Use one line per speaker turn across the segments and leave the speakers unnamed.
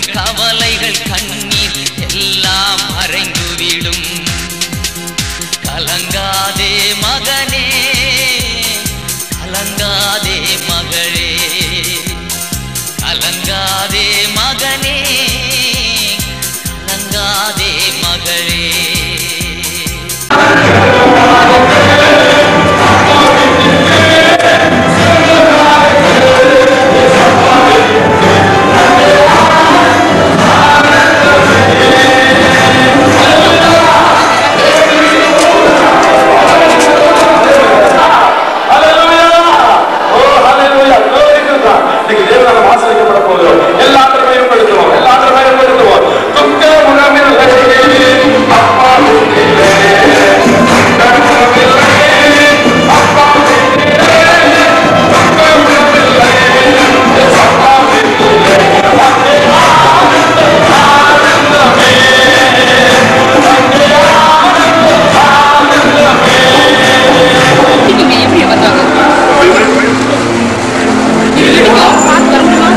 உங்கள் கவலைகள் கண்ணீர் எல்லாம் மறைந்துவிடும் கலங்காதே மகனே கலங்காதே மகளே கலங்காதே மகனே கலங்காதே மகளே
இவங்க எப்படி வந்தாங்க நீங்க பார்த்து வரணுமா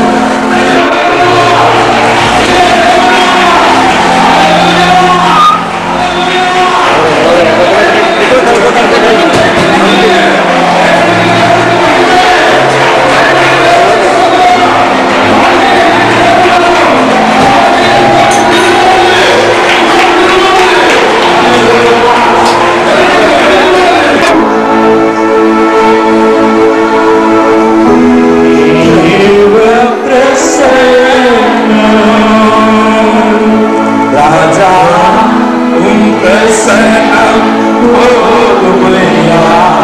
ராஜா உம் பிரசன்னம் போதுமையா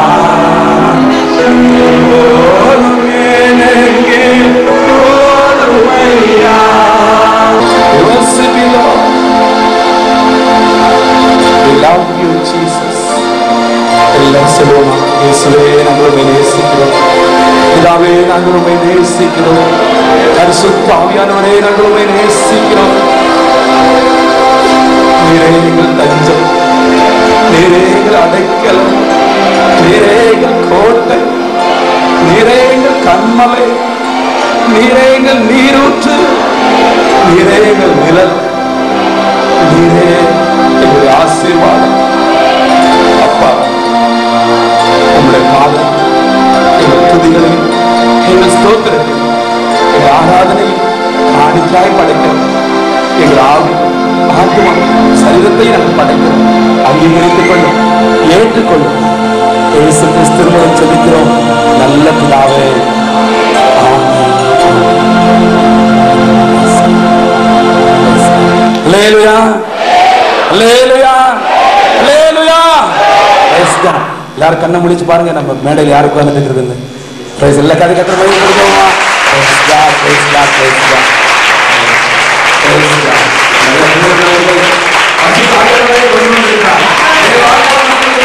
போதும் எனக்கு போதுமையா Worship you, Lord. We love you, Jesus. எல்லாம் சொல்லுவோமா இயேசுவே நாங்கள் உண்மை நேசிக்கிறோம் பிதாவே நாங்கள் உண்மை நேசிக்கிறோம் பரிசுத்த ஆவியானவரே நாங்கள் உண்மை நேசிக்கிறோம் நீரே எங்கள் தஞ்சம் நீரே எங்கள் அடைக்கலம் நீரே எங்கள் கோட்டை நீரே எங்கள் கண்மலை நீரே எங்கள் நீரூற்று நீரே எங்கள் நிழல் நீரே எங்கள் ஆசீர்வாதம் அப்பா உங்களுடைய பாதம் எங்கள் துதிகளையும் எங்கள் ஸ்தோத்திரத்தையும் எங்கள் ஆராதனையும் காணிக்காய் படைக்கிறோம் எங்கள் ஆவி ஆத்மா சரீரத்தை நாங்கள் படைக்கிறோம் அங்கீகரித்துக் கொள்ளும் ஏற்றுக்கொள்ளும் இயேசு கிறிஸ்து மூலம் செபிக்கிறோம் நல்ல பிதாவே Hallelujah. Hallelujah. Hallelujah. Praise God. எல்லாரும் கண்ணை முடிச்சு பாருங்க நம்ம மேடையில் யாரு உட்கார்ந்துட்டு இருக்கிறது பிரைஸ் எல்லா கதை கத்திர மாதிரி கொடுக்கணுமா Praise God, praise God, praise God. Praise God. நல்ல பிள்ளைகள் பசி தாக்கங்களை கொண்டு வந்திருக்கிறார். தேவாலயத்தை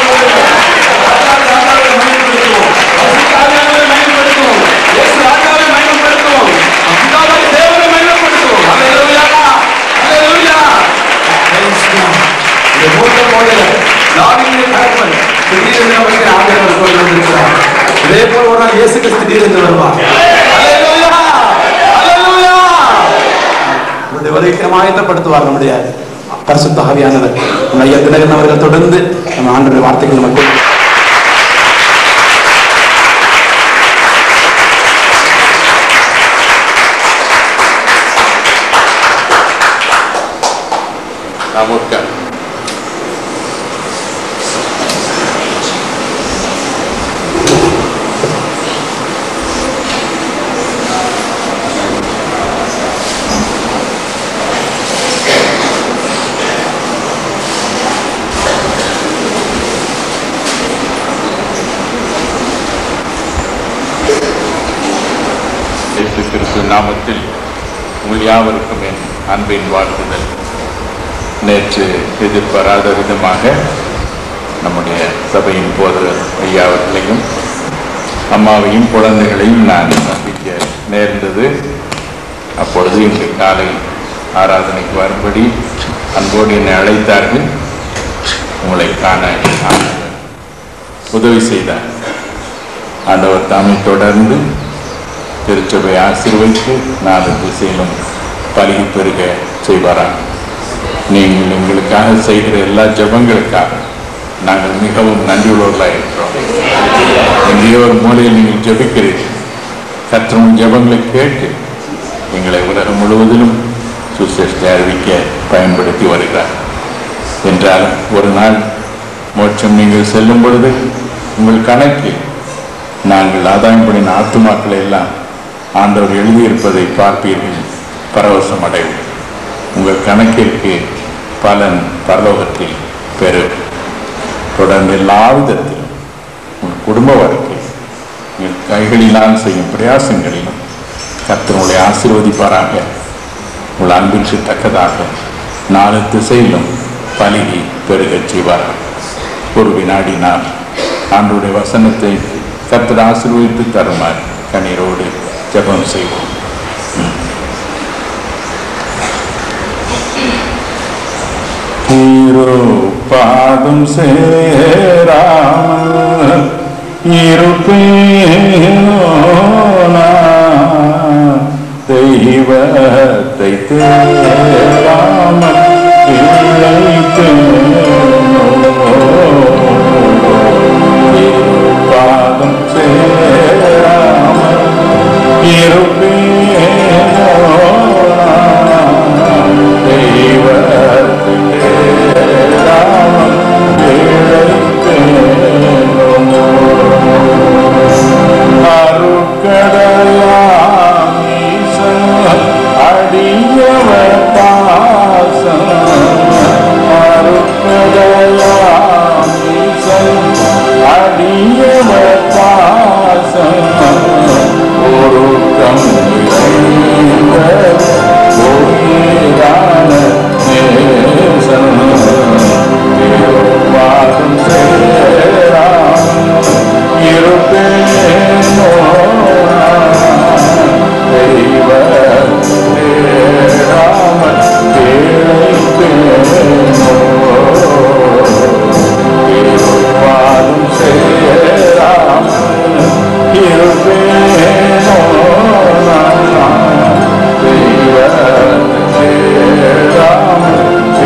ராஜாவை மகிமைப்படுத்துவோம். பசி தாக்கங்களை மகிமைப்படுத்துவோம். இயேசு ராஜாவை மகிமைப்படுத்துவோம். பிதாவை தேவனை மகிமைப்படுத்துவோம். Hallelujah. Hallelujah. Praise God. இந்த மூத்த மோதல லாவினுடைய தகப்பன் திடீரென்று நமக்கு ஆண்டவர் கொண்டு வந்திருக்கிறார் இதே போல ஒரு நாள் இயேசு கிறிஸ்து திடீரென்று வருவார் Hallelujah. Hallelujah. உங்களுடைய உதவிக்கு ஆயத்தப்படுத்துவார் நம்முடைய பரிசுத்த ஆவியானவர் நம்ம ஐயா தினகரன் அவர்கள் தொடர்ந்து நம்ம ஆண்டுடைய வார்த்தைகள் நமக்கு
நாம் உட்கார் இயேசு கிறிஸ்து நாமத்தில் உங்கள் யாவருக்கும் என் அன்பின் வாழ்த்துதல் நேற்று எதிர்பாராத விதமாக நம்முடைய சபையின் போதர் ஐயா அவர்களையும் அம்மாவையும் குழந்தைகளையும் நான் சந்திக்க நேர்ந்தது அப்பொழுது இன்று காலை ஆராதனைக்கு வரும்படி அன்போடு என்னை அழைத்தார்கள் உங்களை காண ஆண்டவர் உதவி செய்தார் ஆண்டவர் தாமை தொடர்ந்து திருச்சபை ஆசீர்வதித்து நாலு திசையிலும் பலிகி பெருக செய்வாராக நீங்கள் எங்களுக்காக செய்கிற எல்லா ஜெபங்களுக்காக நாங்கள் மிகவும் நன்றியுள்ளவர்களாக இருக்கிறோம் எங்கேயோ ஒரு மூலையில் நீங்கள் ஜெபிக்கிறீர்கள் கற்றவும் ஜெபங்களை கேட்டு எங்களை உலகம் முழுவதிலும் சுசேஷத்தை அறிவிக்க பயன்படுத்தி வருகிறார் என்றால் ஒரு நாள் மோட்சம் நீங்கள் செல்லும் பொழுது உங்கள் கணக்கில் நாங்கள் ஆதாயம் பண்ணின ஆத்துமாக்களை எல்லாம் ஆண்டவர் எழுதியிருப்பதை பார்ப்பீர்கள் பரவசம் அடையும் உங்கள் கணக்கிற்கு பலன் பரலோகத்தில் பெறும் தொடர்ந்து எல்லா விதத்திலும் உங்கள் குடும்ப வாழ்க்கை உங்கள் கைகளினால் செய்யும் பிரயாசங்களிலும் கர்த்தர் உங்களை ஆசீர்வதிப்பாராக உங்கள் அன்பிற்கு தக்கதாக நாலு திசையிலும் பலிகி பெருகச் செய்வார்கள் ஒரு வினாடி நான் ஆண்டுடைய வசனத்தை கர்த்தர் ஆசீர்வதித்து தருமாறு கண்ணீரோடு ஜெபம் செய்வோம் தீரோ பாதம் சேராமல் இருப்பேனோ நான் தெய்வத்தை தேராமல் இழைத்தேனோ பாதம் சேராமல் இருப்பேனோ நான் தெய்வத்தை தேராமல் இழைத்தேனோ அருட்கடலாம் ஈசன் அடியவர் பாசம் அருட்கடலாம் ஈசன் அடியவர் பாசம் ஒருக்கம் நிறைந்த கோயிலான நேசம் திருவாதம் சேராமல் இருப்பேனோ தெய்வ தேராமல் தேழைப்பேனோ திருவாதம் சேராமல் இருப்பேனோ தெய்வ தேராமல்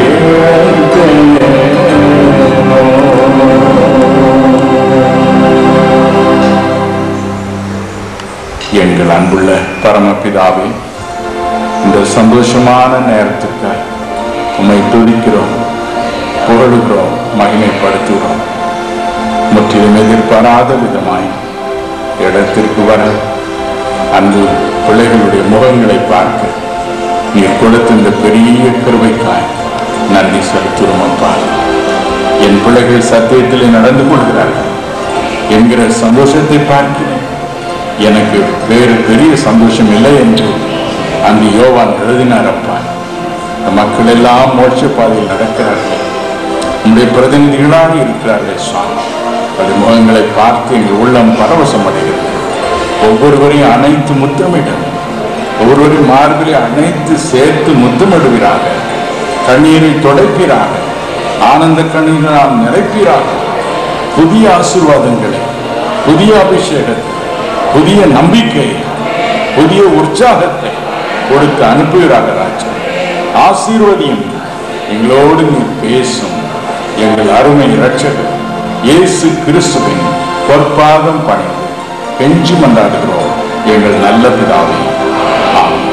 எங்கள் அன்புள்ள பரமபிதாவே இந்த சந்தோஷமான நேரத்துக்கு உம்மை துதிக்கிறோம் புகழுகிறோம் மகிமைப்படுத்துகிறோம் முற்றிலும் எதிர்பாராத விதமாய் இடத்திற்கு வர அன்று பிள்ளைகளுடைய முகங்களை பார்க்க நீர் கொடுத்த இந்த பெரிய கருவைக்காய் நன்றி செலுத்துகிறோம் அப்பா என் பிள்ளைகள் சத்தியத்தில் நடந்து கொள்கிறார்கள் என்கிற சந்தோஷத்தை பார்க்கிறேன் எனக்கு வேறு பெரிய சந்தோஷம் இல்லை என்று அங்கு யோவான் எழுதினார் அப்பா இந்த மக்கள் எல்லாம் மோட்ச பாதையில் நடக்கிறார்கள் உங்களுடைய பிரதிநிதிகளாக இருக்கிறார்கள் சுவாமி அது முகங்களை பார்த்து எங்கள் உள்ளம் பரவசம் அடைகிறது ஒவ்வொருவரையும் அனைத்து முத்தமிடும் ஒவ்வொருவரையும் மார்பிலை அனைத்து சேர்த்து முத்தமிடுவீராக கண்ணீரை துடைப்பீராக ஆனந்த கண்ணீரால் நிறைப்பீராக புதிய ஆசீர்வாதங்களை புதிய அபிஷேகத்தை புதிய நம்பிக்கை புதிய உற்சாகத்தை கொடுத்து அனுப்புகிறாங்க ராஜா ஆசீர்வதியும் எங்களோடு நீ பேசும் எங்கள் அருமை இரட்சகர் இயேசு கிறிஸ்துவின் பொற்பாதம் பணிந்து கெஞ்சி மன்றாடுகிறோம் எங்கள் நல்ல பிதாவே ஆமென்.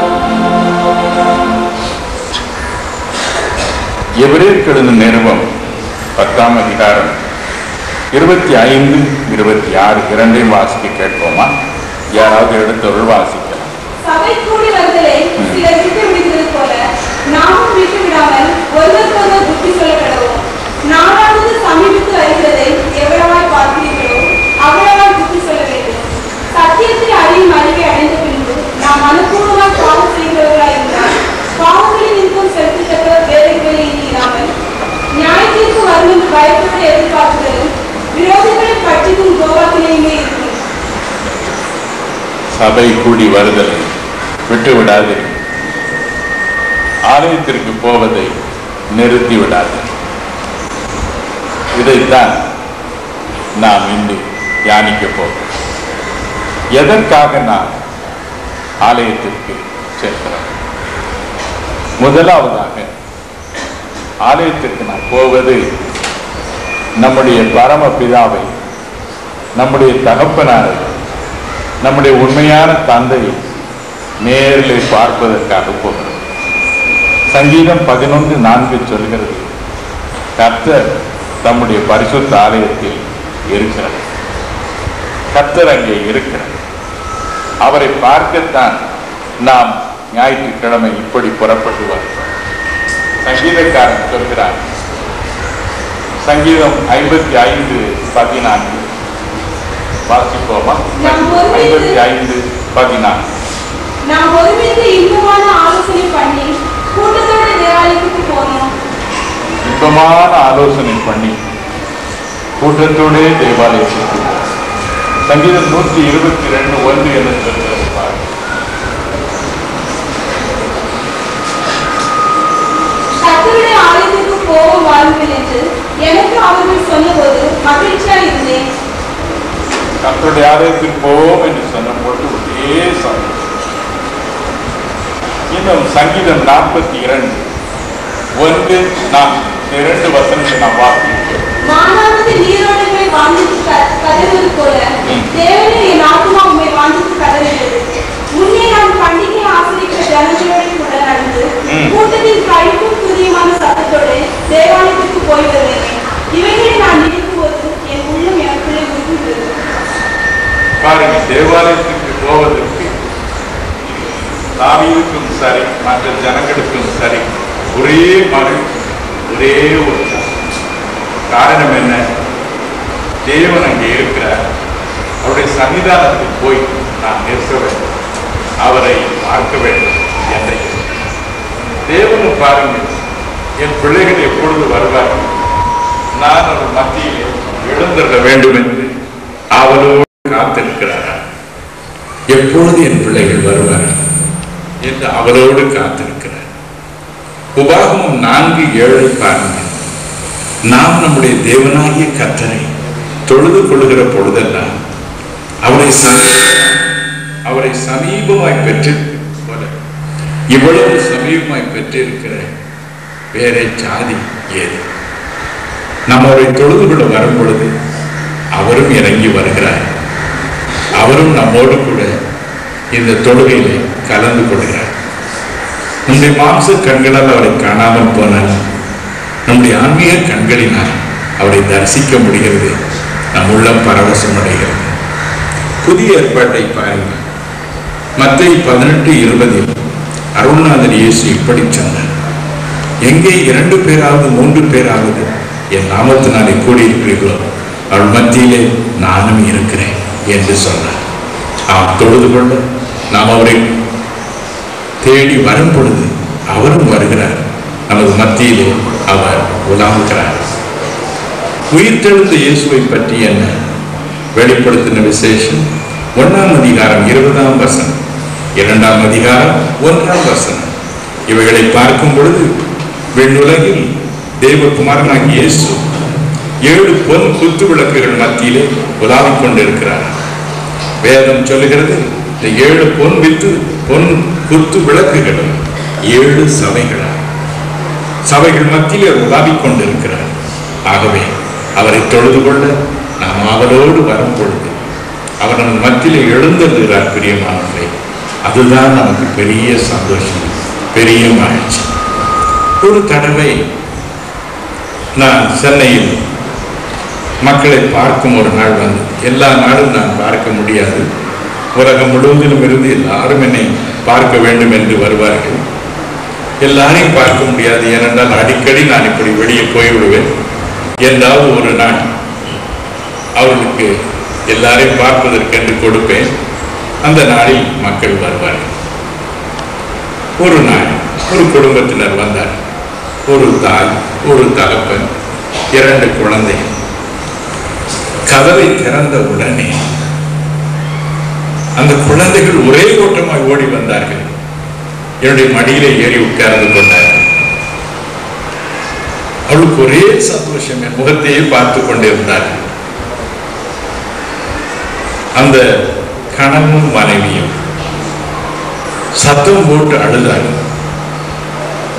எபிரேயர்க்கெழுந்த நிறுவம் பத்தாம் அதிகாரம் இருபத்தி ஐந்து இருபத்தி ஆறு இரண்டையும் வாசிக்க கேட்போமா யாராவது எடுத்தவர்கள் வாசிக்கலாம்
சபை கூடி வருதலை சிலர் விட்டு விடுகிறது போல நாமும் விட்டு விடாமல் ஒருவருக்கொருவர் புத்தி சொல்ல கடவோம் நாலாவது சமீபித்து வருகிறதை எவ்வளவாய் பார்க்கிறீர்களோ அவ்வளவாய் புத்தி சொல்ல வேண்டும் சத்தியத்தை அறியும் அறிவை அடைந்த பின்பு நாம் அனுபூர்வமாய் பாவம் செய்கிறவர்களாய் இருந்தால் பாவங்களின் நிமித்தம் செலுத்தத்தக்க வேலைகளை இனி இராமல் நியாயத்திற்கு வரும் என்று பயத்தோடு எதிர்பார்க்கிறதும் விரோதிகளை பற்றிக்கும் கோபத்திலேயுமே இருக்கும்
சபை கூடி வருதலை விட்டு விடாது ஆலயத்திற்கு போவதை நிறுத்தி விடாது இதைத்தான் நாம் இன்று தியானிக்க போகிறோம் எதற்காக நாம் ஆலயத்திற்கு செல்கிறோம் முதலாவதாக ஆலயத்திற்கு நான் போவது நம்முடைய பரம பிதாவை நம்முடைய தகப்பனாரை நம்முடைய உண்மையான தந்தையை நேரில் பார்ப்பதற்காக போகிறோம் சங்கீதம் பதினொன்று நான்கு சொல்கிறது கர்த்தர் தம்முடைய பரிசுத்த ஆலயத்தில் இருக்கிறார் கர்த்தர் அங்கே இருக்கிறார் அவரை பார்க்கத்தான் நாம் ஞாயிற்றுக்கிழமை இப்படி புறப்பட்டு வருகிறோம் சங்கீதக்காரன் சொல்கிறார் சங்கீதம் ஐம்பத்தி ஐந்து பதினான்கு வாசிப்போமா
நாம் ஒருமித்து-
ஐம்பத்தி ஐந்து பதினான்கு
நாம் ஒருமித்து இன்பமான ஆலோசனை பண்ணி கூட்டத்தோட தேவாலயத்துக்கு போனோம்
இன்பமான ஆலோசனை பண்ணி கூட்டத்தோடே தேவாலயத்திற்கு போனோம். சங்கீதம் நூற்றி இருபத்தி ரெண்டு ஒன்று என்று சொல்கிறது பாருங்க.
கர்த்தருடைய ஆலயத்துக்கு போவோம் வாருங்கள் என்று எனக்கு அவர்கள் சொன்னபோது மகிழ்ச்சியா இருந்தேன்
கர்த்தருடைய ஆலயத்திற்கு போவோம் என்று சொன்னபோது ஒரே சந்தோஷம் இன்னும் சங்கீதம் நாற்பத்தி இரண்டு ஒன்று நாம் இரண்டு வசனங்களை நாம் வாசிக்கிறோம்
மானானது நீரோடைகளை வாஞ்சித்து க- கதறுவது போல
ம்.
தேவனே என் ஆத்மா உண்மை வாஞ்சித்து கதறுகிறது முன்னே நாம் பண்டிகை ஆசிரிக்கிற ஜனங்களோடு கூட நடந்து
ம்.
கூட்டத்தில் கழிப்பும் துரியமான சத்தத்தோடு தேவாலயத்துக்கு போய் வருவேன் இவைகளை நான் நினைக்கும்போது என் உள்ளம் எனக்குள்ளே உருகுகிறது
பாருங்க தேவாலயத்துக்கு போவதற்கு தாவீதுக்கும் சரி மற்ற ஜனங்களுக்கும் சரி ஒரே மகிழ்ச்சி ஒரே உற்சாகம் காரணம் என்ன தேவன் அங்கே இருக்கிறார் அவருடைய சன்னிதானத்தில் போய் நான் நிற்க வேண்டும் அவரை பார்க்க வேண்டும் என்ற எண்ணம். தேவனும் பாருங்க என் பிள்ளைகள் எப்பொழுது வருவார்கள் நான் அவர் மத்தியிலே எழுந்திருக்க வேண்டும் என்று அவளோடு காத்திருக்கிறார் எப்பொழுது என் பிள்ளைகள் வருவார்கள் என்று அவரோடு காத்திருக்கிறார் உபாகமம் நான்கு ஏழை பாருங்கள் நாம் நம்முடைய தேவனாகிய கர்த்தரை தொழுது கொள்ளுகிற பொழுதெல்லாம் அவரை சமீ- அவரை சமீபமாய் பெற்று போல இவ்வளவு சமீபமாய் பெற்றிருக்கிற வேற ஜாதி ஏது நம்ம அவரை தொழுது கொள்ள வரும் பொழுது அவரும் இறங்கி வருகிறார் அவரும் நம்மோடு கூட இந்த தொழுகையிலே கலந்து கொள்கிறார் நம்முடைய மாம்ச கண்களால் அவரை காணாமல் போனால் நம்முடைய ஆன்மீக கண்களினால் அவரை தரிசிக்க முடிகிறது நம் உள்ளம் பரவசம் அடைகிறது புதிய ஏற்பாட்டை பாருங்கள் மத்திய பதினெட்டு இருபதில் அருள்நாதர் இயேசு இப்படி சொன்னார் எங்கே இரண்டு பேராவது மூன்று பேராவது என் நாமத்தினாலே கூடியிருக்கிறீர்களோ அவள் மத்தியிலே நானும் இருக்கிறேன் என்று சொன்னார் ஆம் தொழுது கொள்ள நாம் அவரை தேடி வரும் பொழுது அவரும் வருகிறார் நமது மத்தியிலே அவர் உலாவுகிறார் உயிர்த்தெழுந்த இயேசுவை பற்றி என்ன வெளிப்படுத்தின விசேஷம் ஒன்றாம் அதிகாரம் இருபதாம் வசனம் இரண்டாம் அதிகாரம் ஒன்றாம் வசனம் இவைகளை பார்க்கும் பொழுது விண்ணுலகில் தேவகுமாரனாகிய இயேசு ஏழு பொன் குத்து விளக்குகள் மத்தியிலே உலாவிக் கொண்டிருக்கிறார் வேதம் சொல்லுகிறது இந்த ஏழு பொன் வித்து பொன் குத்து விளக்குகளும் ஏழு சபைகளா சபைகள் மத்தியிலே உலாவிக் கொண்டிருக்கிறார் ஆகவே அவரை தொழுது கொள்ள நாம் அவரோடு வரும் பொழுது அவர் நம் மத்தியிலே எழுந்திருக்கிறார் பிரியமானவர்களே அதுதான் நமக்கு பெரிய சந்தோஷம் பெரிய மகிழ்ச்சி ஒரு தடவை நான் சென்னையில் மக்களை பார்க்கும் ஒரு நாள் வந்து எல்லா நாளும் நான் பார்க்க முடியாது உலகம் முழுவதிலும் இருந்து எல்லாரும் என்னை பார்க்க வேண்டும் என்று வருவார்கள் எல்லாரையும் பார்க்க முடியாது ஏனென்றால் அடிக்கடி நான் இப்படி வெளியே போய்விடுவேன் என்றாவது ஒரு நாள் அவர்களுக்கு எல்லாரையும் பார்ப்பதற்கென்று கொடுப்பேன் அந்த நாளில் மக்கள் வருவார்கள் ஒரு நாள் ஒரு குடும்பத்தினர் வந்தார் ஒரு தாய் ஒரு தகப்பன் இரண்டு குழந்தைகள் கதவை திறந்த உடனே அந்த குழந்தைகள் ஒரே ஓட்டமாய் ஓடி வந்தார்கள் என்னுடைய மடியிலே ஏறி உட்கார்ந்து கொண்டார்கள் அவளுக்கு ஒரே சந்தோஷம் என் முகத்தையே பார்த்து கொண்டிருந்தார்கள் அந்த கணவனும் மனைவியும் சத்தம் போட்டு அழுதார்கள்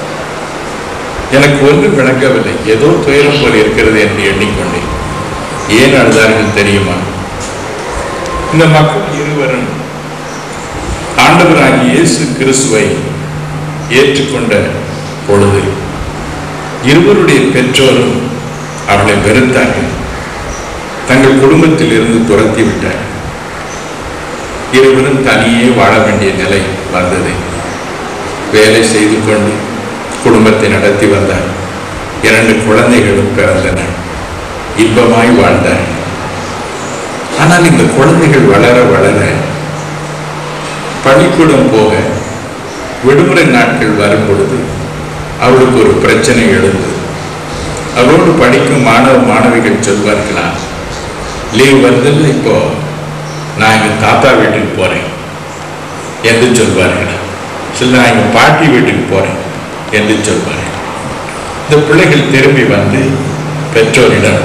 எனக்கு ஒன்றும் விளங்கவில்லை ஏதோ துயரம் போல் இருக்கிறது என்று எண்ணிக்கொண்டேன் ஏன் அழுதார்கள் தெரியுமா இந்த மக்கள் இருவரும் ஆண்டவராகிய இயேசு கிறிஸ்துவை ஏற்றுக்கொண்ட பொழுது இருவருடைய பெற்றோரும் அவளை வெறுத்தார்கள் தங்கள் குடும்பத்தில் இருந்து துரத்தி விட்டார்கள் இருவரும் தனியே வாழ வேண்டிய நிலை வந்தது வேலை செய்து கொண்டு குடும்பத்தை நடத்தி வந்தார் இரண்டு குழந்தைகளும் பிறந்தன இன்பமாய் வாழ்ந்தார் ஆனால் இந்த குழந்தைகள் வளர வளர பள்ளிக்கூடம் போக விடுமுறை நாட்கள் வரும் பொழுது அவளுக்கு ஒரு பிரச்சனை எழுந்தது அவரோடு படிக்கும் மாணவ மாணவிகள் சொல்வார்களா லீவ் வருதில்ல இப்போ நான் எங்கள் தாத்தா வீட்டுக்கு போகிறேன் என்று சொல்வார்கள் சில நான் எங்கள் பாட்டி வீட்டுக்கு போகிறேன் என்று சொல்வார்கள் இந்த பிள்ளைகள் திரும்பி வந்து பெற்றோரிடம்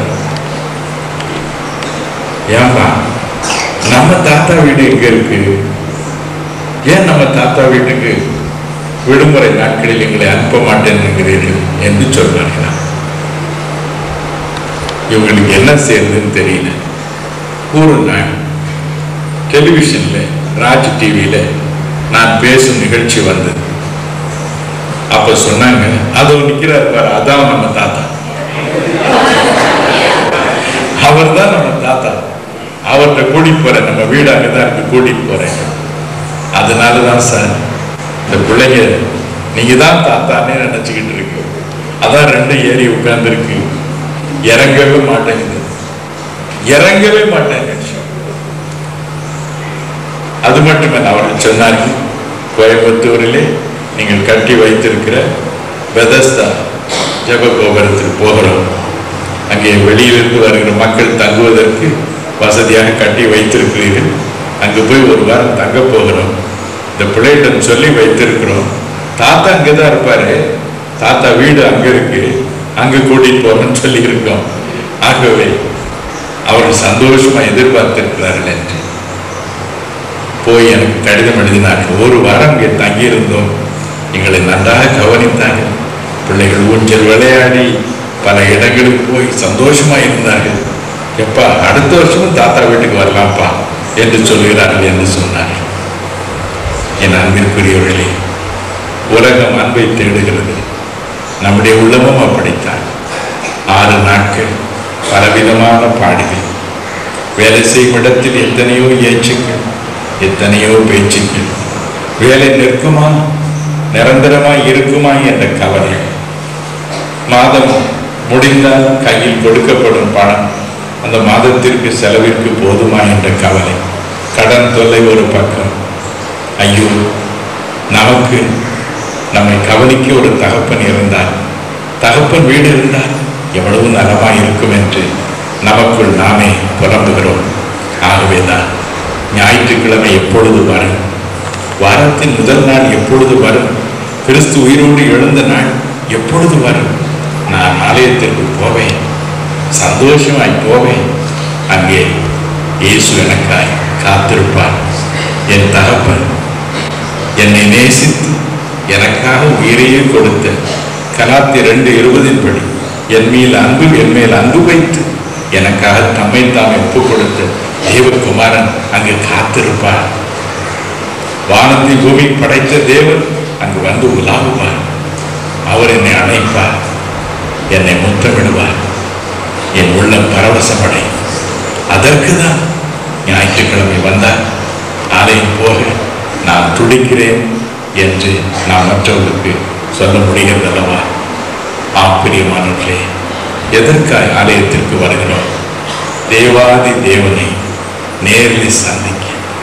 ஏன்பா நம்ம தாத்தா வீடு எங்க இருக்கு ஏன் நம்ம தாத்தா வீட்டுக்கு விடுமுறை நாட்களில் எங்களை அனுப்ப மாட்டேன்னுங்கிறீர்கள் என்று சொல்வார்களாம் இவங்களுக்கு என்ன செய்யறதுன்னு தெரியல ஒரு நாள் டெலிவிஷன்ல ராஜ் டிவியில நான் பேசும் நிகழ்ச்சி வந்தது அப்ப சொன்னாங்க அதோ நிக்கிறார் பாரு அதான் நம்ம தாத்தா அவர் தான் நம்ம தாத்தா அவர்கிட்ட கூட்டிட்டு போறேன் நம்ம வீடு அங்கதான் இருக்கு கூட்டிட்டு போறேன் அதனாலதான் சார் இந்த பிள்ளைங்க நீங்க தான் தாத்தானே நினைச்சுக்கிட்டு இருக்கு அதான் ரெண்டு ஏறி உட்கார்ந்துருக்கு இறங்கவே மாட்டேங்குது இறங்கவே மாட்டேங்குது அது மட்டுமல்ல அவர்கள் சொன்னார்கள் கோயம்புத்தூரிலே நீங்கள் கட்டி வைத்திருக்கிற பெதஸ்தா ஜெப கோபுரத்துக்கு போகிறோம் அங்கே வெளியிலிருந்து வருகிற மக்கள் தங்குவதற்கு வசதியாக கட்டி வைத்திருக்கிறீர்கள் அங்கு போய் ஒரு வாரம் தங்க போகிறோம் இந்த பிள்ளையிடம் சொல்லி வைத்திருக்கிறோம் தாத்தா அங்கதான் இருப்பாரு தாத்தா வீடு அங்க இருக்கு அங்க கூட்டிட்டு போறோம்னு சொல்லி இருக்கோம் ஆகவே அவர்கள் சந்தோஷமா எதிர்பார்த்திருக்கிறார்கள் என்று போய் எனக்கு கடிதம் எழுதினார்கள் ஒரு வாரம் இங்கே தங்கியிருந்தோம் எங்களை நன்றாக கவனித்தார்கள் பிள்ளைகள் ஊஞ்சல் விளையாடி பல இடங்களுக்கு போய் சந்தோஷமா இருந்தார்கள் எப்பா அடுத்த வருஷமும் தாத்தா வீட்டுக்கு வரலாம்ப்பா என்று சொல்கிறார்கள் என்று சொன்னார் என் அன்பிற்குரியவர்களே உலகம் அன்பை தேடுகிறது நம்முடைய உள்ளமும் அப்படித்தான் ஆறு நாட்கள் பலவிதமான பாடுகள் வேலை செய்யும் இடத்தில் எத்தனையோ ஏச்சுக்கள் எத்தனையோ பேச்சுக்கள் வேலை நிற்குமா நிரந்தரமா இருக்குமா என்ற கவலை மாதம் முடிந்தால் கையில் கொடுக்கப்படும் பணம் அந்த மாதத்திற்கு செலவிற்கு போதுமா என்ற கவலை கடன் தொல்லை ஒரு பக்கம் ஐயோ நமக்கு நம்மை கவனிக்க ஒரு தகப்பன் இருந்தால் தகப்பன் வீடு இருந்தால் எவ்வளவு நலமாய் இருக்கும் என்று நமக்குள் நாமே புலம்புகிறோம் ஆகவேதான் ஞாயிற்றுக்கிழமை எப்பொழுது வரும் வாரத்தின் முதல் நாள் எப்பொழுது வரும் கிறிஸ்து உயிரோடு எழுந்த நாள் எப்பொழுது வரும் நான் ஆலயத்திற்கு போவேன் சந்தோஷமாய் போவேன் அங்கே இயேசு எனக்காய் காத்திருப்பார் என் தகப்பன் என்னை நேசித்து எனக்காக உயிரையே கொடுத்த கலாத்தி ரெண்டு இருபதின் படி என் மேல் அன்பு என் மேல் அன்பு வைத்து எனக்காக தம்மை தாம் ஒப்பு கொடுத்த தேவகுமாரன் அங்கு காத்திருப்பார் வானத்தை பூமி படைத்த தேவன் அங்கு வந்து உலாவுவார் அவர் என்னை அணைப்பார் என்னை முத்தமிடுவார் என் உள்ளம் பரவசமடை அதற்கு தான் ஞாயிற்றுக்கிழமை வந்தார் ஆலயம் போக நான் துடிக்கிறேன் என்று நான் மற்றவர்களுக்கு சொல்ல முடிகிறது அல்லவா ஆம் பிரியமானவர்களே எதற்காய் ஆலயத்திற்கு வருகிறோம் தேவாதி தேவனை நேரில் சந்திக்க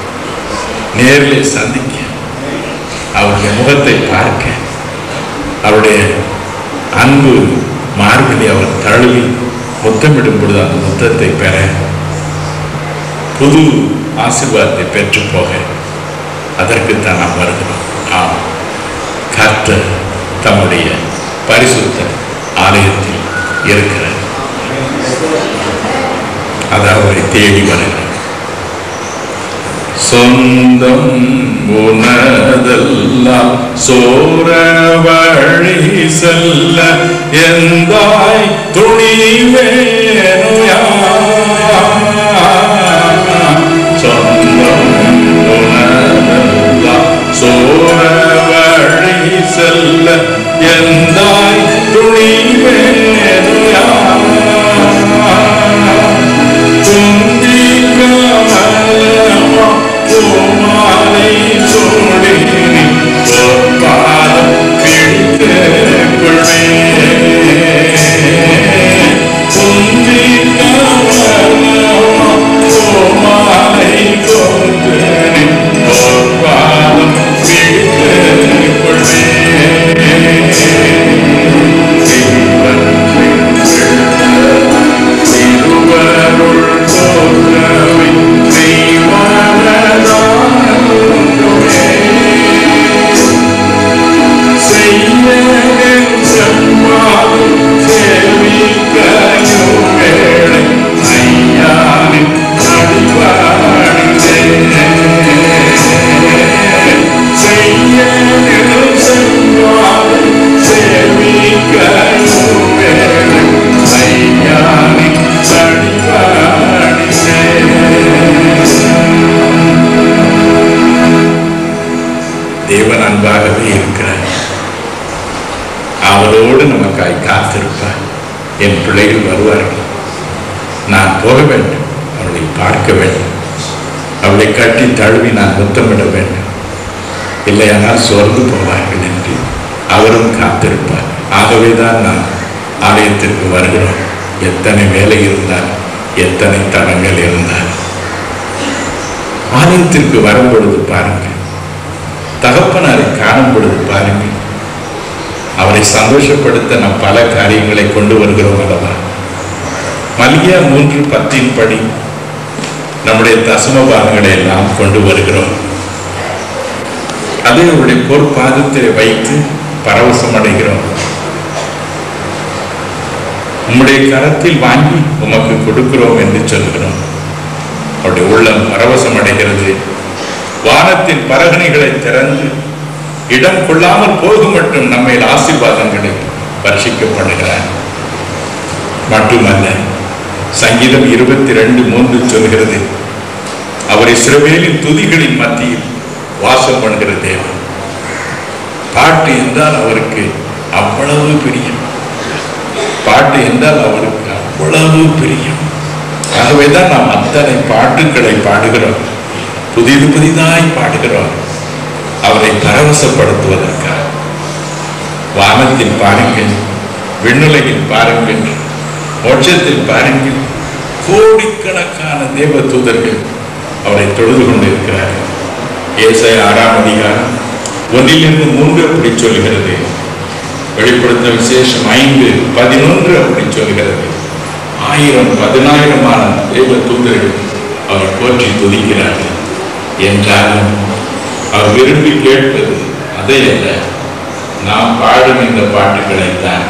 நேரில் சந்திக்க அவருடைய முகத்தை பார்க்க அவருடைய அன்பு மார்பிலே அவர் தழுவி முத்தமிடும் பொழுது அந்த முத்தத்தை பெற புது ஆசீர்வாதத்தை பெற்று போக அதற்குத்தான் நாம் வருகிறோம் ஆம் கர்த்தர் தம்முடைய பரிசுத்த ஆலயத்தில் இருக்கிறார் அது அவரை தேடி வருகிறார் சொந்தம் உனதெல்லாம் சோர வழி செல்ல எந்தாய் துணிவேனுயா சொந்தம் உனதெல்லாம் சோர வழி செல்ல எந்தாய் துணிவேனுயா திருவருள் போற்றவை தேவன் அன்பாகவே இருக்கிறார் அவரோடு நமக்காய் காத்திருப்பார் என் பிள்ளைகள் வருவார்கள் நான் போக வேண்டும் அவளை பார்க்க வேண்டும் அவளை கட்டி தழுவி நான் முத்தமிட வேண்டும் இல்லையானால் சோர்ந்து போவார்கள் என்று அவரும் காத்திருப்பார் ஆகவே தான் நான் ஆலயத்திற்கு வருகிறோம் எத்தனை வேலை இருந்தால் எத்தனை தடங்கள் இருந்தால் ஆலயத்திற்கு வரும் பொழுது பாருங்கள் தகப்பனாரை காணும் பொழுது பாருங்கள் அவரை சந்தோஷப்படுத்த நாம் பல காரியங்களை கொண்டு வருகிறோம் அல்லவா மல்கியா மூன்று பத்தின் படி நம்முடைய தசமபாகங்களை எல்லாம் கொண்டு வருகிறோம் அதை அவருடைய பொற்பாதத்தில் வைத்து பரவசம் அடைகிறோம் உம்முடைய கரத்தில் வாங்கி உமக்கு கொடுக்கிறோம் என்று சொல்கிறோம் அவருடைய உள்ளம் பரவசம் அடைகிறது வானத்தின் பரகணிகளை திறந்து இடம் கொள்ளாமல் போக மட்டும் நம்மை ஆசீர்வாதங்களை வருஷிக்கப்படுகிறார் மட்டுமல்ல சங்கீதம் இருபத்தி ரெண்டு மூன்று சொல்கிறது அவர் இஸ்ரவேலின் துதிகளின் மத்தியில் வாசம் பண்ணுகிற தேவன் பாட்டு என்றால் அவருக்கு அவ்வளவு பிரியம் பாட்டு என்றால் அவருக்கு அவ்வளவு பிரியம் ஆகவே தான் நாம் அத்தனை பாட்டுக்களை பாடுகிறோம் புதிது புதிதாய் பாடுகிறோம் அவரை பரவசப்படுத்துவதற்காக வானத்தில் பாருங்கள் விண்ணுலகில் பாருங்கள் மோட்சத்தில் பாருங்கள் கோடிக்கணக்கான தேவ தூதர்கள் அவரை தொழுது கொண்டிருக்கிறார்கள் ஏசை ஆறாம் அதிகாரம் ஒன்றிலிருந்து மூன்று அப்படி சொல்லுகிறது வெளிப்படுத்த விசேஷம் ஐந்து பதினொன்று அப்படி சொல்கிறது ஆயிரம் பதினாயிரமான தேவ தூதர்கள் அவர் போற்றி துதிக்கிறார்கள் என்றாலும் அவர் விரும்பி கேட்பது அதை அல்ல நாம் பாடும் இந்த பாட்டுகளை தான்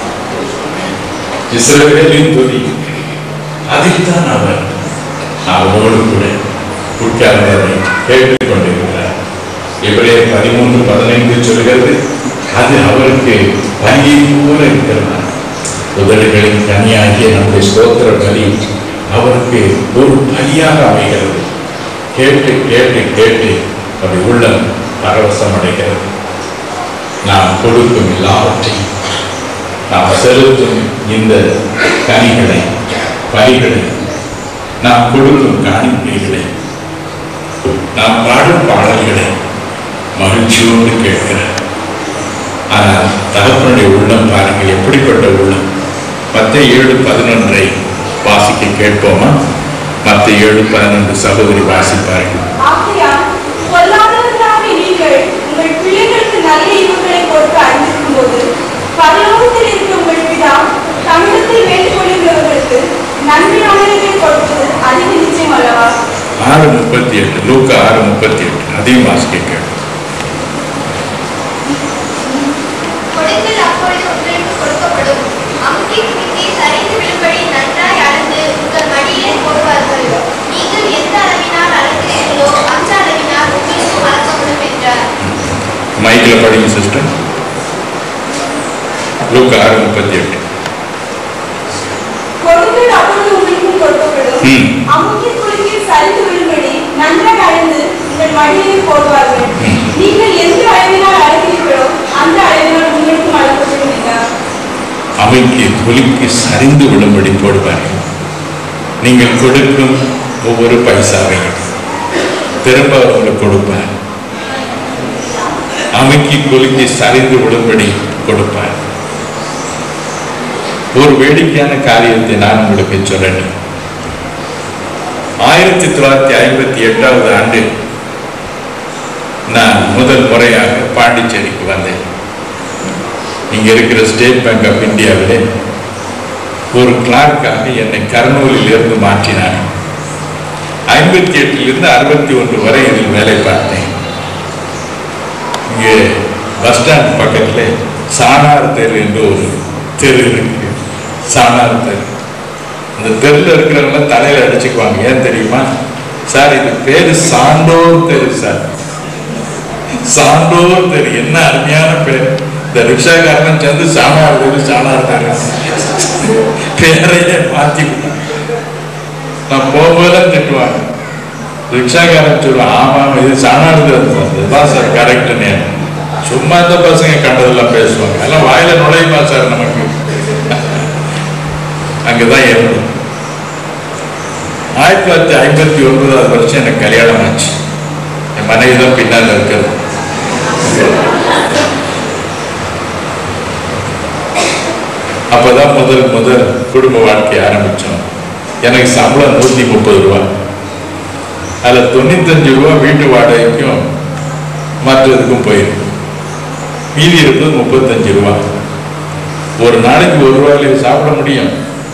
இஸ்ரவேலின் துதி அதைத்தான் அவர் அவரோடு கூட உட்கார்ந்ததை கேட்டுக் கொண்டிருக்கிறார் எவ்வளவு பதிமூன்று பதினைந்து சொல்கிறது அது அவருக்கு பலியை போல இருக்கிறதா உதடுகளின் கனியாகிய நம்முடைய ஸ்தோத்திர பலி அவருக்கு ஒரு பலியாக அமைகிறது கேட்டு கேட்டு கேட்டு அப்படி உள்ளம் பரவசம் அடைகிறது நாம் கொடுக்கும் எல்லாவற்றையும் நாம் செலுத்தும் இந்த கனிகளை பலிகளை நாம் கொடுக்கும் காணிக்கைகளை நாம் பாடும் பாடல்களை மகிழ்ச்சியோடு கேட்கிறார் ஆனால் தகப்பனுடைய உள்ளம் பாருங்கள் எப்படிப்பட்ட உள்ளம் மத்த ஏழு பதினொன்றை வாசிக்க கேட்போமா மத்த ஏழு பதினொன்று சகோதரி வாசிப்பார்கள்
ஆகையால் பொல்லாதவர்களாகிய நீங்கள் உங்கள் பிள்ளைகளுக்கு நல்ல ஈவுகளை கொடுக்க அறிந்திருக்கும் போது பரலோகத்தில் இருக்கிற உங்கள் பிதா தமிழத்தில் வேண்டிக் கொள்ளுகிறவர்களுக்கு நன்மையானவர்களை கொடுப்பது அதிக நிச்சயம் அல்லவா
ஆறு முப்பத்தி எட்டு லூக்கா ஆறு முப்பத்தி எட்டு அதையும் வாசிக்க கேட்போம்
கொடுங்கள் அப்பொழுது உங்களுக்கு கொடுக்கப்படும் அமுக்கி குலுக்கி சரிந்து விழும்படி நன்றாய் அளந்து உங்கள் மடியிலே போடுவார்கள் நீங்கள் எந்த அளவினால் அளக்கிறீர்களோ அந்த
மைக்கில் படிங்க சிஸ்டர் லூக்கா ஆறு முப்பத்தி எட்டு
கொடுங்கள் அப்பொழுது உங்களுக்கும் கொடுக்கப்படும்
ம்.
அமுக்கி குலுக்கி சரிந்து விழும்படி நன்றாக அடைந்து உங்கள் மடியிலே போடுவார்கள் நீங்கள் எந்த அளவினால் அழைக்கிறீர்களோ அந்த அளவினால் உங்களுக்கும் அழைக்கப்படும் என்றார்
அமைக்கு குலுக்கி சரிந்து விழும்படி போடுவார்கள் நீங்கள் கொடுக்கும் ஒவ்வொரு பைசாவையும் திரும்ப அவங்களுக்கு கொடுப்பார் அமைக்கு குலுக்கி சரிந்து விழும்படி கொடுப்பார் ஒரு வேடிக்கையான காரியத்தை நான் உங்களுக்கு சொல்லணும் ஆயிரத்தி தொள்ளாயிரத்தி ஐம்பத்தி எட்டாவது ஆண்டு நான் முதல் முறையாக பாண்டிச்சேரிக்கு வந்தேன் இங்க இருக்கிற ஸ்டேட் பேங்க் ஆஃப் இந்தியாவிலே ஒரு கிளார்க்காக என்னை கர்னூலில் இருந்து மாற்றினார் ஐம்பத்தி எட்டிலிருந்து அறுபத்தி ஒன்று வரை இதில் வேலை பார்த்தேன் இங்கே பஸ் ஸ்டாண்ட் பக்கத்தில் சாணார் தெரு என்று ஒரு தெரு இருக்கு சாணார் தெரு அந்த தெருவில் இருக்கிறவங்க தலையில அடிச்சுக்குவாங்க ஏன் தெரியுமா சார் இது பேரு சாண்டோர் தெரு சார் சாண்டோர் தெரு என்ன அருமையான பேர் இந்த ரிக்ஷாக்காரன் சேர்ந்து சாணார் தெரு சாணார் தெரு பேரையே மாத்தி விட்டாங்க. நான் போகும்போதெல்லாம் திட்டுவாங்க ரிக்ஷாக்காரன் சொல்லுவான் ஆமா இது சாணார் தெரு தான். இதுதான் சார் கரெக்ட் நேரம் சும்மா இந்த பசங்க கண்டதெல்லாம் பேசுவாங்க அதெல்லாம் வாயில நுழையுமா சார் நமக்கு அங்கதான் ஏறணும் ஆயிரத்தி தொள்ளாயிரத்தி ஐம்பத்தி ஒன்பதாவது வருஷம் எனக்கு கல்யாணம் ஆச்சு என் மனைவி தான் பின்னால் இருக்கிறது அப்பதான் முதல் முதல் குடும்ப வாழ்க்கையை ஆரம்பிச்சோம் எனக்கு சம்பளம் நூத்தி முப்பது ரூபா அதுல தொண்ணூத்தஞ்சு ரூபா வீட்டு வாடகைக்கும் மற்றதுக்கும் போயிருக்கு மீதி இருந்தது முப்பத்தஞ்சு ரூபா ஒரு நாளைக்கு ஒரு ரூபாயில சாப்பிட முடியும்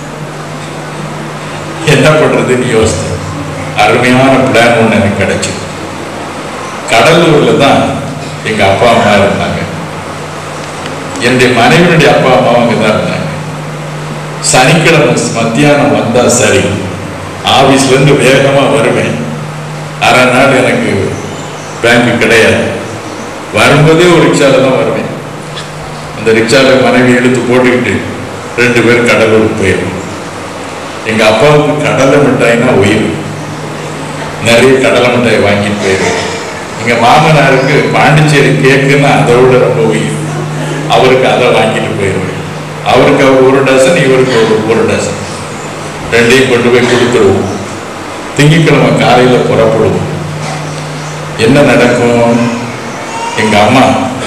என்ன பண்றதுன்னு யோசித்தேன் அருமையான பிளான் ஒன்று எனக்கு கிடைச்சது கடலூர்ல தான் எங்க அப்பா அம்மா இருந்தாங்க என்னுடைய மனைவியுடைய அப்பா அம்மா அங்கே தான் இருந்தாங்க சனிக்கிழமை மத்தியானம் வந்தா சரி ஆபீஸ்ல இருந்து வேகமா வருவேன் அரை நாள் எனக்கு பேங்க் கிடையாது வரும்போதே ஒரு ரிக்ஷால தான் வருவேன் அந்த ரிக்ஷால மனைவி எடுத்து போட்டுக்கிட்டு ரெண்டு பேர் கடலூருக்கு போயிடுவோம் எங்க அப்பாவுக்கு கடலை மிட்டாய்னா உயிர் நிறைய கடலை மிட்டாய் வாங்கிட்டு போயிடுவோம் எங்க மாமனாருக்கு பாண்டிச்சேரி கேக்குன்னா அதை விட ரொம்ப உயிர் அவருக்கு அதை வாங்கிட்டு போயிடுவேன் அவருக்கு அவர் ஒரு டசன் இவருக்கு ஒரு ஒரு டசன் ரெண்டையும் கொண்டு போய் கொடுத்துருவோம் திங்கட்கிழமை காலையில புறப்படுவோம் என்ன நடக்கும் எங்க அம்மா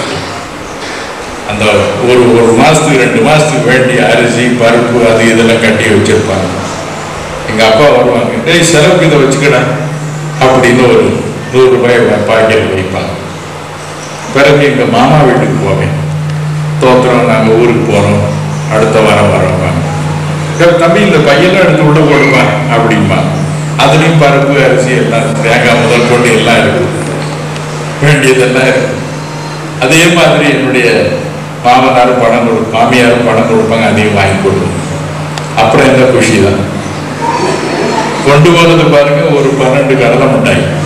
அந்த ஒரு ஒரு மாசத்துக்கு ரெண்டு மாசத்துக்கு வேண்டிய அரிசி பருப்பு அது இதெல்லாம் கட்டி வச்சிருப்பாங்க எங்க அப்பா வருவாங்க டேய் செலவுக்கு இதை வச்சுக்கடா அப்படின்னு ஒரு நூறு ரூபாய் பாக்கெட் வைப்பாங்க பிறகு எங்க மாமா வீட்டுக்கு போவேன் தோத்துறோம் நாங்க ஊருக்கு போறோம் அடுத்த வாரம் வரோம் தம்பி இந்த பையெல்லாம் எடுத்து உள்ள போடுமா அப்படிம்பா அதுலயும் பருப்பு அரிசி எல்லாம் தேங்காய் முதல் கொண்டு எல்லாம் இருக்கு வேண்டியதெல்லாம் இருக்கு அதே மாதிரி என்னுடைய மாமனாரும் பணம் கொடு மாமியாரும் பணம் கொடுப்பாங்க அதையும் வாங்கி கொடுப்போம் அப்புறம் என்ன குஷி தான் கொண்டு போனது பாருங்க ஒரு பன்னெண்டு கடலை மிட்டாய்